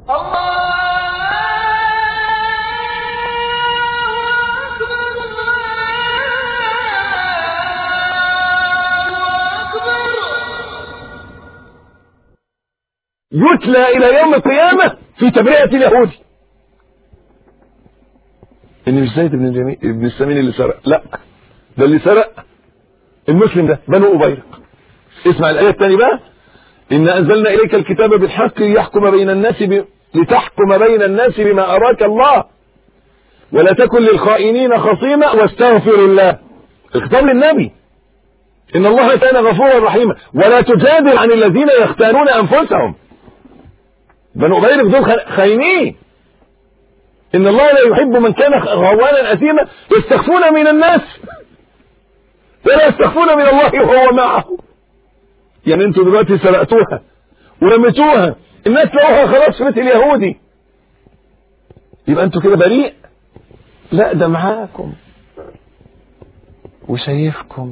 يتلى إلى يوم القيامة في تبرئة اليهودي إن مش زيد بن الجميل ابن السمين اللي سرق لا ده اللي سرق المسلم ده بنو أبيرق اسمع الآية الثانية بقى إن أنزلنا إليك الكتاب بالحق ليحكم بين الناس ب... لتحكم بين الناس بما أراك الله ولا تكن للخائنين خصيما واستغفر الله الخطاب للنبي إن الله كان غفورا رحيما ولا تجادل عن الذين يختارون أنفسهم بنو أبيرق دول خاينين إن الله لا يحب من كان غوانا أثيما يستخفون من الناس ولا يستخفون من الله وهو معه يعني انتوا دلوقتي سرقتوها ورميتوها الناس لقوها خلاص في بيت اليهودي يبقى انتوا كده بريء لا ده معاكم وشايفكم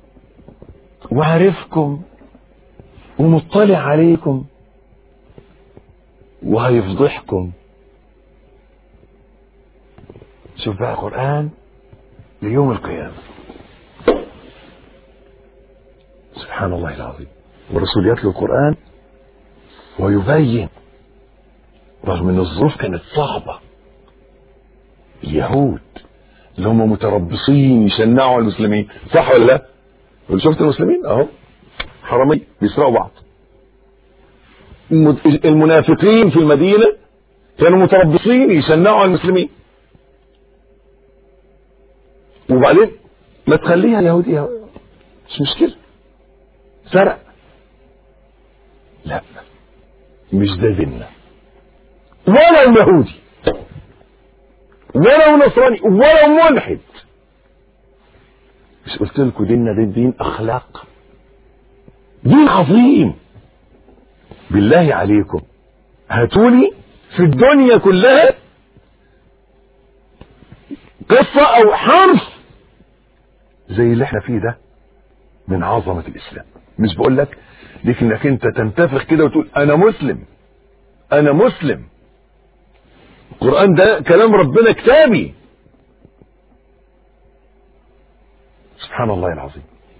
وعارفكم ومطلع عليكم وهيفضحكم شوف بقى قرآن ليوم القيامة سبحان الله العظيم والرسول يتلو القرآن ويبين رغم ان الظروف كانت صعبة اليهود اللي هم متربصين يشنعوا على المسلمين صح ولا لا؟ قل شفت المسلمين اهو حرامية بيسرقوا بعض المنافقين في المدينة كانوا متربصين يشنعوا على المسلمين وبعدين ما تخليها يهودية مش مشكلة سرق لا مش ده ديننا ولا يهودي ولا نصراني ولا ملحد مش قلت لكم ديننا ده دين اخلاق دين عظيم بالله عليكم هاتولي في الدنيا كلها قصة او حرف زي اللي احنا فيه ده من عظمة الاسلام مش بقول لك ليك انك انت تنتفخ كده وتقول انا مسلم انا مسلم القرآن ده كلام ربنا كتابي سبحان الله العظيم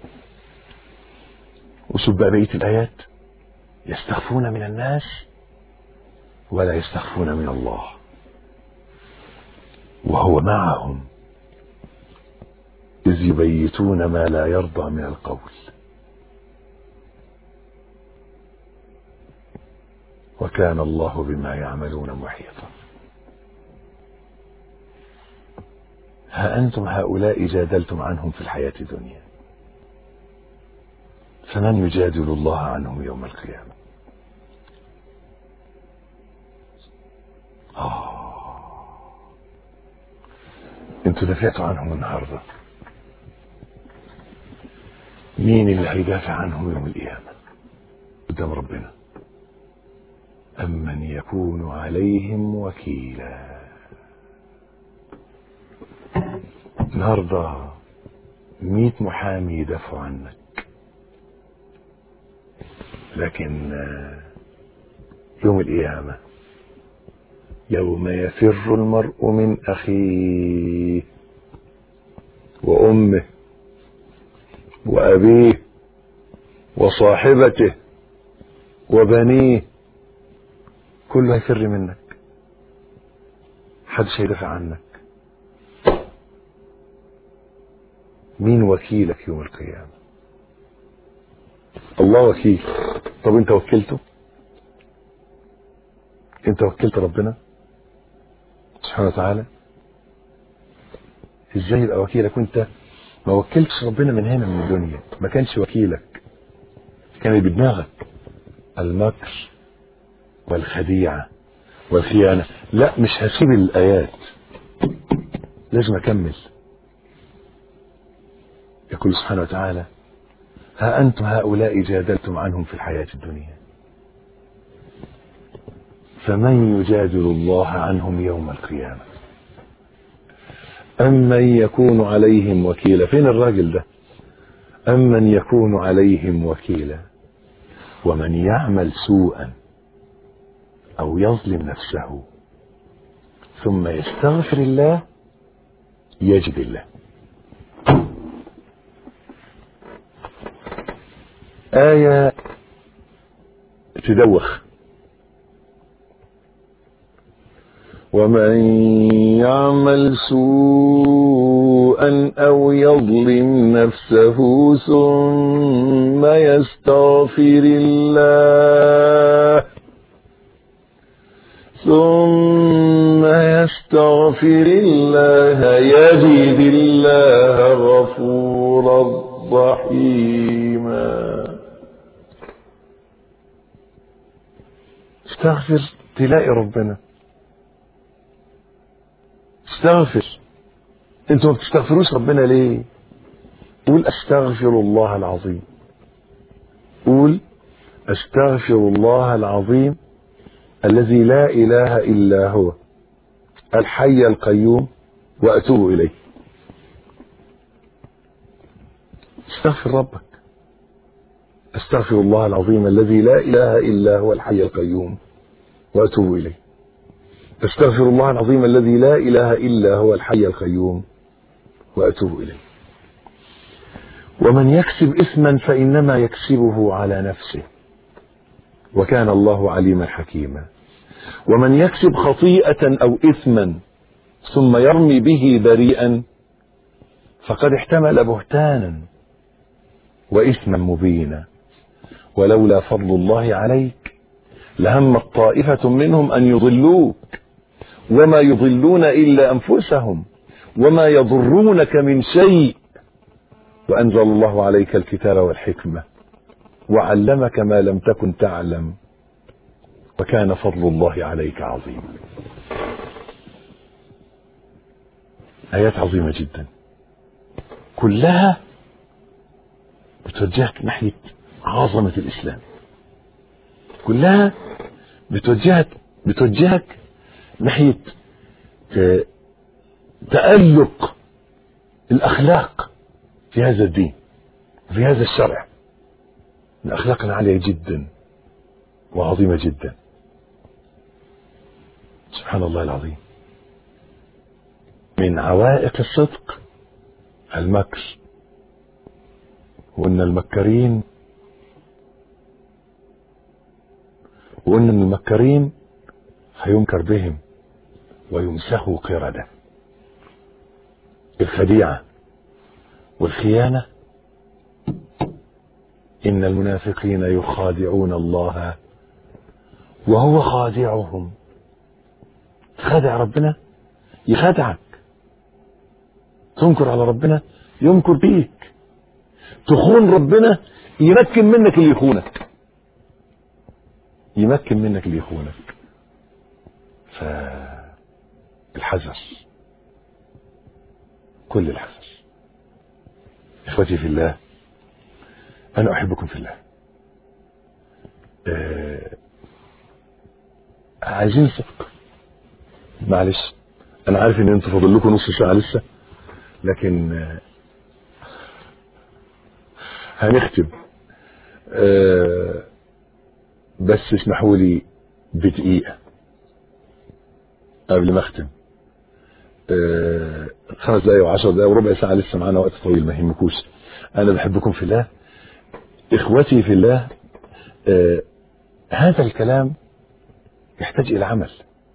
وشوف بقى بقية الآيات يستخفون من الناس ولا يستخفون من الله وهو معهم إذ يبيتون ما لا يرضى من القول وكان الله بما يعملون محيطا ها أنتم هؤلاء جادلتم عنهم في الحياة الدنيا فمن يجادل الله عنهم يوم القيامة آه. انتوا دافعتوا عنهم النهاردة مين اللي هيدافع عنهم يوم القيامة قدام ربنا أمن يكون عليهم وكيلا النهاردة مية محامي يدافعوا عنك لكن يوم القيامة يوم يفر المرء من أخيه وأمه وأبيه وصاحبته وبنيه كله هيفر منك حدش هيدافع عنك مين وكيلك يوم القيامة الله وكيل طب انت وكلته انت وكلت ربنا سبحانه وتعالى ازاي يبقى وكيلك وانت ما وكلتش ربنا من هنا من الدنيا ما كانش وكيلك كان بدماغك المكر والخديعة والخيانة لا مش هسيب الآيات لازم أكمل يقول سبحانه وتعالى ها أنتم هؤلاء جادلتم عنهم في الحياة الدنيا فمن يجادل الله عنهم يوم القيامة أمن يكون عليهم وكيلا فين الراجل ده أمن يكون عليهم وكيلا ومن يعمل سوءا أو يظلم نفسه ثم يستغفر الله يجد الله آية تدوخ ومن يعمل سوءا أو يظلم نفسه ثم يستغفر الله ثم يستغفر الله يجد الله غفورا رحيما استغفر تلاقي ربنا استغفر انتوا ما بتستغفروش ربنا ليه قول استغفر الله العظيم قول استغفر الله العظيم الذي لا اله الا هو الحي القيوم واتوب اليه استغفر ربك استغفر الله العظيم الذي لا اله الا هو الحي القيوم واتوب اليه استغفر الله العظيم الذي لا اله الا هو الحي القيوم واتوب اليه ومن يكسب اثما فانما يكسبه على نفسه وكان الله عليما حكيما ومن يكسب خطيئه او اثما ثم يرمي به بريئا فقد احتمل بهتانا واثما مبينا ولولا فضل الله عليك لهمت طائفه منهم ان يضلوك وما يضلون الا انفسهم وما يضرونك من شيء وانزل الله عليك الكتاب والحكمه وعلمك ما لم تكن تعلم وكان فضل الله عليك عظيما ايات عظيمه جدا كلها بتوجهك ناحيه عظمه الاسلام كلها بتوجهك بتوجهك ناحيه تألق الأخلاق في هذا الدين في هذا الشرع الأخلاق عالية جدا وعظيمة جدا سبحان الله العظيم من عوائق الصدق المكر وإن المكرين وإن المكرين هينكر بهم ويمسخوا قردة الخديعة والخيانة إن المنافقين يخادعون الله وهو خادعهم تخادع ربنا يخادعك تنكر على ربنا ينكر بيك تخون ربنا يمكن منك اللي يخونك يمكن منك اللي يخونك فالحذر كل الحذر اخوتي في الله انا احبكم في الله آه عايزين صدق معلش انا عارف ان انتوا فاضل لكم نص ساعه لسه لكن آه هنختم آه بس اسمحوا لي بدقيقه قبل ما اختم آه خمس دقايق وعشر دقايق وربع ساعة لسه معانا وقت طويل ما يهمكوش أنا بحبكم في الله إخوتي في الله آه هذا الكلام يحتاج إلى عمل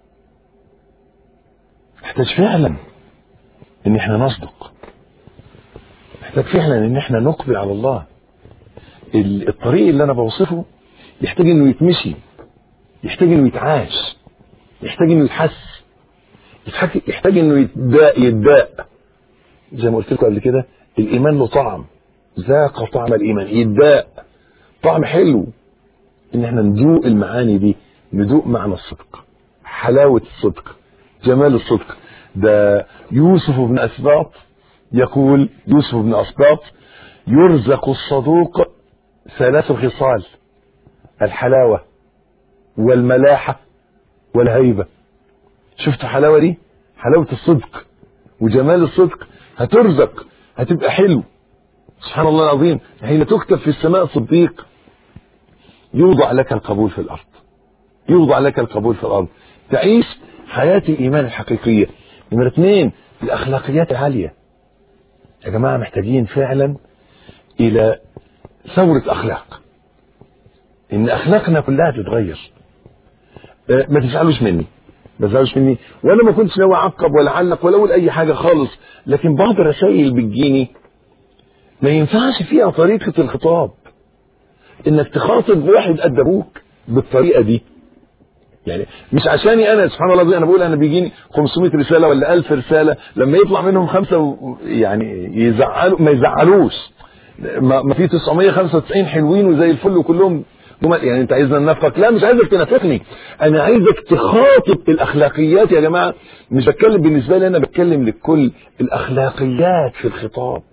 يحتاج فعلا إن إحنا نصدق يحتاج فعلا إن إحنا نقبل على الله الطريق اللي أنا بوصفه يحتاج إنه يتمشي يحتاج إنه يتعاش يحتاج إنه يتحس يحتاج, يحتاج إنه يتداء يتداء زي ما قلت لكم قبل كده الإيمان له طعم ذاق طعم الإيمان يتداء طعم حلو إن إحنا ندوق المعاني دي ندوق معنى الصدق حلاوة الصدق جمال الصدق ده يوسف بن أسباط يقول يوسف بن أسباط يرزق الصدوق ثلاث خصال الحلاوة والملاحة والهيبة شفتوا حلاوة دي حلاوة الصدق وجمال الصدق هترزق هتبقى حلو سبحان الله العظيم حين تكتب في السماء صديق يوضع لك القبول في الأرض يوضع لك القبول في الارض تعيش حياه الايمان الحقيقيه نمره اثنين الاخلاقيات العاليه يا جماعه محتاجين فعلا الى ثوره اخلاق ان اخلاقنا كلها تتغير آه، ما تزعلوش مني ما تزعلوش مني وانا ما كنتش ناوي اعقب ولا اعلق ولا اقول اي حاجه خالص لكن بعض الرسائل اللي بتجيني ما ينفعش فيها طريقه الخطاب انك تخاطب واحد قد ابوك بالطريقه دي يعني مش عشاني انا سبحان الله انا بقول انا بيجيني 500 رساله ولا 1000 رساله لما يطلع منهم خمسه و- يعني يزعلوا ما يزعلوش ما ما في 995 حلوين وزي الفل وكلهم جمل يعني انت عايزنا ننافقك لا مش عايزك تنافقني انا عايزك تخاطب الاخلاقيات يا جماعه مش بتكلم بالنسبه لي انا بتكلم للكل الاخلاقيات في الخطاب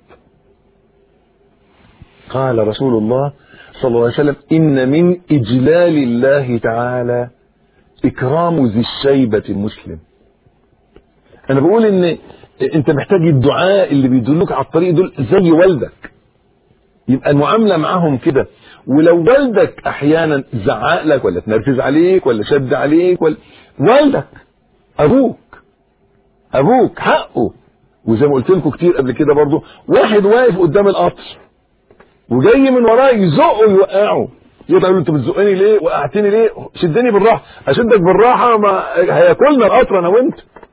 قال رسول الله صلى الله عليه وسلم ان من اجلال الله تعالى اكرام ذي الشيبه المسلم انا بقول ان انت محتاج الدعاء اللي بيدلوك على الطريق دول زي والدك يبقى المعامله معاهم كده ولو والدك احيانا زعق لك ولا تنرفز عليك ولا شد عليك ولا والدك ابوك ابوك حقه وزي ما قلت لكم كتير قبل كده برضو واحد واقف قدام القطر وجاي من وراه يزقه ويوقعه يقعد يقول له انت بتزقني ليه وقعتني ليه شدني بالراحه اشدك بالراحه ما هياكلنا القطر انا وانت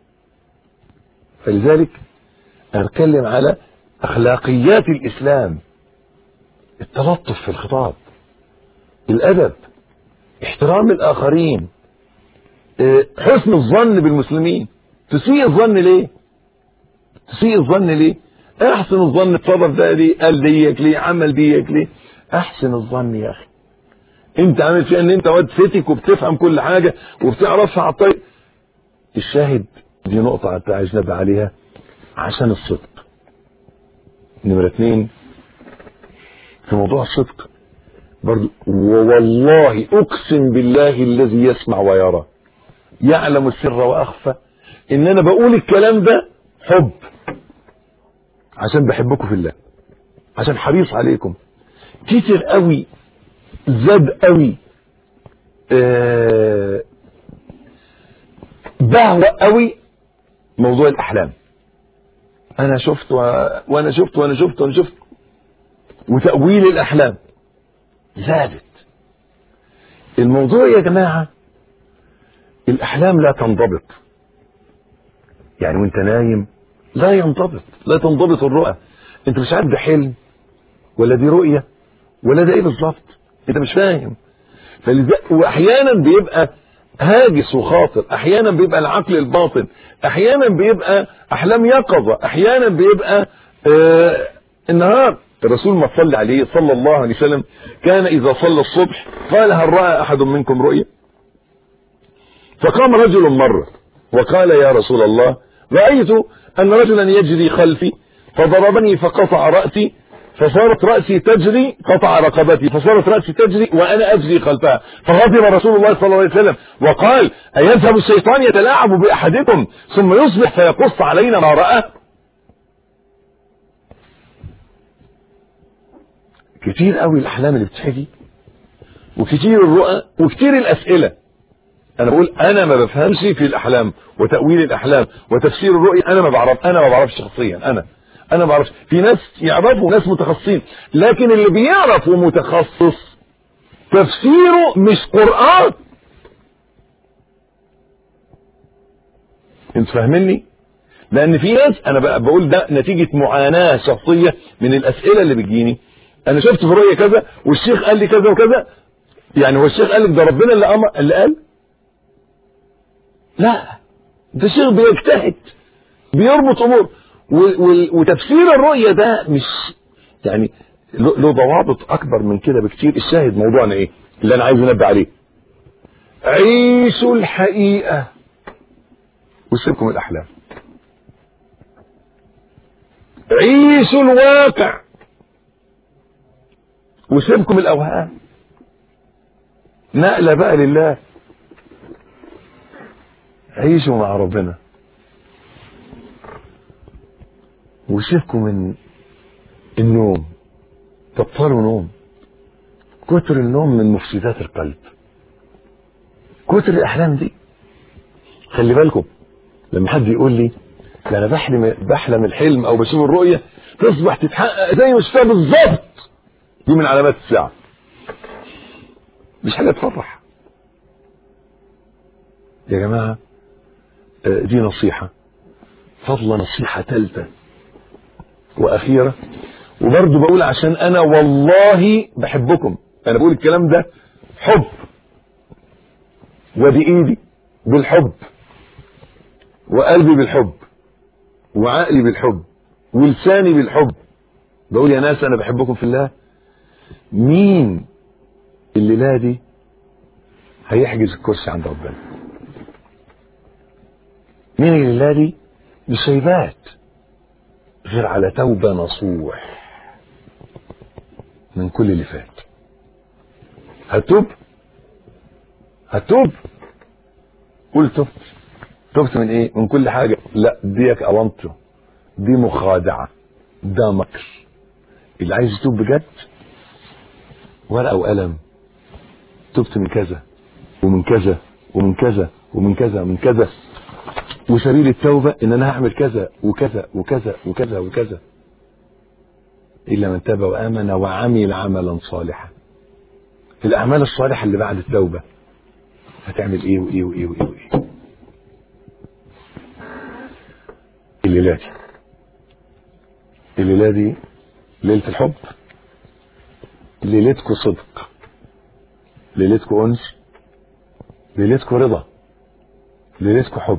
فلذلك انا بتكلم على اخلاقيات الاسلام التلطف في الخطاب الادب احترام الاخرين اه، حسن الظن بالمسلمين تسيء الظن ليه تسيء الظن ليه احسن الظن الطرف ده ليه قال ديك ليه عمل ديك ليه احسن الظن يا اخي انت عامل فيها ان انت واد فتك وبتفهم كل حاجه وبتعرفها على الطريق الشاهد دي نقطه انت عايز نبه عليها عشان الصدق نمره اتنين في موضوع الصدق برضو ووالله اقسم بالله الذي يسمع ويرى يعلم السر واخفى ان انا بقول الكلام ده حب عشان بحبكم في الله عشان حريص عليكم كتير قوي زاد قوي آه بهوى قوي موضوع الاحلام انا شفت و... وانا شفت وانا شفت وانا شفت وتأويل الأحلام زادت الموضوع يا جماعة الأحلام لا تنضبط يعني وانت نايم لا ينضبط لا تنضبط الرؤى انت مش عارف ده حلم ولا دي رؤية ولا ده ايه بالظبط انت مش فاهم فلذا واحيانا بيبقى هاجس وخاطر احيانا بيبقى العقل الباطن احيانا بيبقى احلام يقظه احيانا بيبقى آه النهار الرسول ما صلى عليه صلى الله عليه وسلم كان اذا صلى الصبح قال هل راى احد منكم رؤيا فقام رجل مره وقال يا رسول الله رايت ان رجلا يجري خلفي فضربني فقطع راسي فصارت رأسي تجري قطع رقبتي فصارت رأسي تجري وأنا أجري خلفها فغضب رسول الله صلى الله عليه وسلم وقال أيذهب الشيطان يتلاعب بأحدكم ثم يصبح فيقص علينا ما رأى كتير قوي الأحلام اللي بتحكي وكتير الرؤى وكتير الأسئلة أنا بقول أنا ما بفهمش في الأحلام وتأويل الأحلام وتفسير الرؤية أنا ما بعرف أنا ما بعرفش شخصيا أنا انا ما اعرفش في ناس يعرفوا ناس متخصصين لكن اللي بيعرف ومتخصص تفسيره مش قرآن انت فاهمني لان في ناس انا بقى بقول ده نتيجة معاناة شخصية من الاسئلة اللي بتجيني انا شفت في رؤية كذا والشيخ قال لي كذا وكذا يعني هو الشيخ قال لك ده ربنا اللي أمر اللي قال لا ده الشيخ بيجتهد بيربط امور وتفسير الرؤية ده مش يعني له ضوابط اكبر من كده بكتير الشاهد موضوعنا ايه اللي انا عايز انبه عليه عيشوا الحقيقة وسيبكم الاحلام عيشوا الواقع وسيبكم الاوهام نقلة بقى لله عيشوا مع ربنا وسيبكم من النوم تبطلوا نوم كتر النوم من مفسدات القلب كتر الاحلام دي خلي بالكم لما حد يقول لي ده انا بحلم بحلم الحلم او بشوف الرؤيه تصبح تتحقق زي ما شفتها بالظبط دي من علامات الساعه مش حاجه تفرح يا جماعه آه، دي نصيحه فضل نصيحه ثالثه واخيره وبرضه بقول عشان انا والله بحبكم انا بقول الكلام ده حب وبايدي بالحب وقلبي بالحب وعقلي بالحب ولساني بالحب بقول يا ناس انا بحبكم في الله مين الليله دي هيحجز الكرسي عند ربنا مين الليله دي مش هيبات غير على توبه نصوح من كل اللي فات هتوب هتوب قول تبت تبت من ايه من كل حاجة لا ديك ألمته دي مخادعة ده مكر اللي عايز يتوب بجد ورقة وقلم تبت من كذا ومن كذا ومن كذا ومن كذا ومن كذا وسبيل التوبة ان انا هعمل كذا وكذا وكذا وكذا وكذا الا من تاب وامن وعمل عملا صالحا الاعمال الصالحة اللي بعد التوبة هتعمل ايه وايه وايه وايه وايه الليلة دي الليلة دي ليلة الحب ليلتكم صدق ليلتكم أنس ليلتكم رضا ليلتكم حب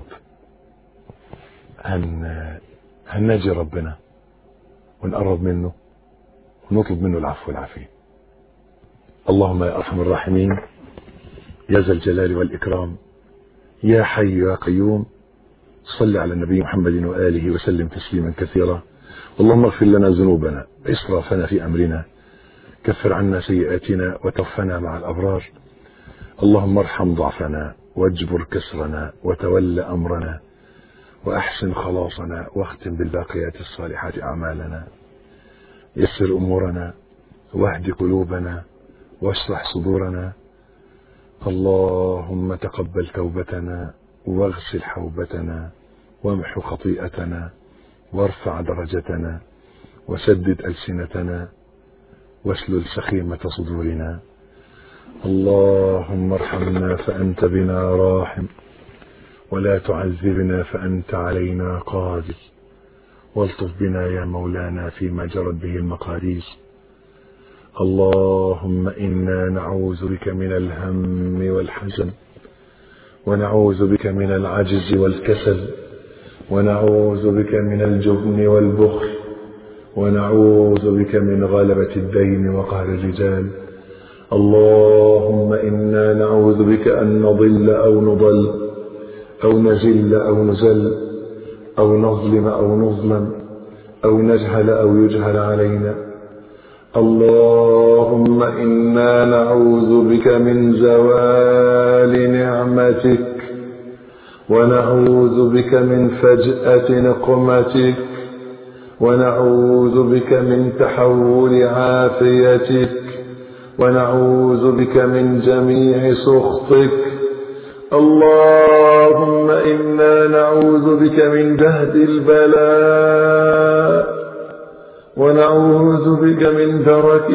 هن هنناجي ربنا ونقرب منه ونطلب منه العفو والعافية اللهم يا أرحم الراحمين يا ذا الجلال والإكرام يا حي يا قيوم صل على النبي محمد وآله وسلم تسليما كثيرا اللهم اغفر لنا ذنوبنا إسرافنا في أمرنا كفر عنا سيئاتنا وتوفنا مع الأبرار اللهم ارحم ضعفنا واجبر كسرنا وتول أمرنا وأحسن خلاصنا واختم بالباقيات الصالحات أعمالنا يسر أمورنا واهد قلوبنا واشرح صدورنا اللهم تقبل توبتنا واغسل حوبتنا وامحو خطيئتنا وارفع درجتنا وسدد ألسنتنا واسلل سخيمة صدورنا اللهم ارحمنا فأنت بنا راحم ولا تعذبنا فأنت علينا قادر والطف بنا يا مولانا فيما جرت به المقادير اللهم إنا نعوذ بك من الهم والحزن ونعوذ بك من العجز والكسل ونعوذ بك من الجبن والبخل ونعوذ بك من غلبة الدين وقهر الرجال اللهم إنا نعوذ بك أن نضل أو نضل أو نزل أو نزل أو نظلم أو نظلم أو نجهل أو يجهل علينا اللهم إنا نعوذ بك من زوال نعمتك ونعوذ بك من فجأة نقمتك ونعوذ بك من تحول عافيتك ونعوذ بك من جميع سخطك اللهم إنا نعوذ بك من جهد البلاء ونعوذ بك من درك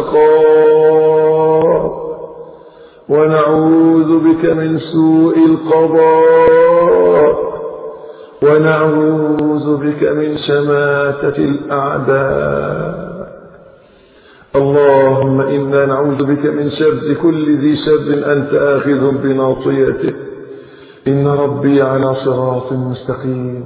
الشقاء ونعوذ بك من سوء القضاء ونعوذ بك من شماتة الأعداء اللهم إنا نعوذ بك من شر كل ذي شر أنت آخذ بناصيته إن ربي على صراط مستقيم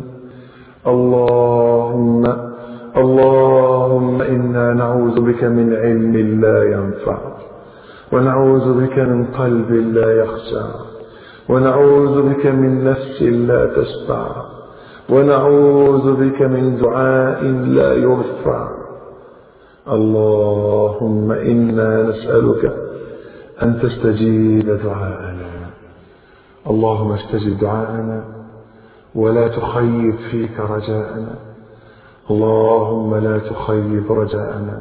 اللهم اللهم إنا نعوذ بك من علم لا ينفع ونعوذ بك من قلب لا يخشع ونعوذ بك من نفس لا تشبع ونعوذ بك من دعاء لا يرفع اللهم إنا نسألك أن تستجيب دعاءنا اللهم استجب دعاءنا ولا تخيب فيك رجاءنا اللهم لا تخيب رجاءنا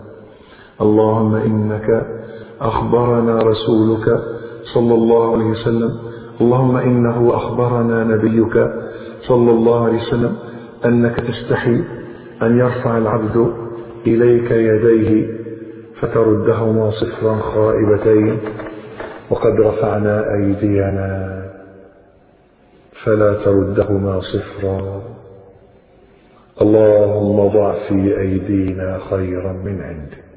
اللهم إنك أخبرنا رسولك صلى الله عليه وسلم اللهم إنه أخبرنا نبيك صلى الله عليه وسلم أنك تستحي أن يرفع العبد إليك يديه فتردهما صفرا خائبتين وقد رفعنا أيدينا فلا تردهما صفرا اللهم ضع في أيدينا خيرا من عندك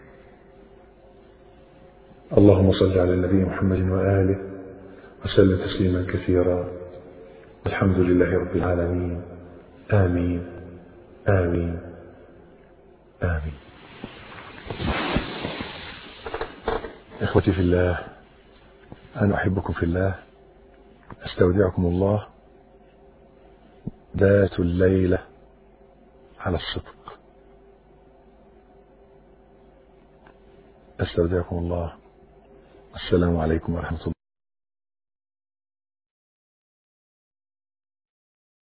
اللهم صل على النبي محمد وآله وسلم تسليما كثيرا الحمد لله رب العالمين آمين آمين آمين إخوتي في الله أنا أحبكم في الله أستودعكم الله ذات الليلة على الصدق أستودعكم الله السلام عليكم ورحمة الله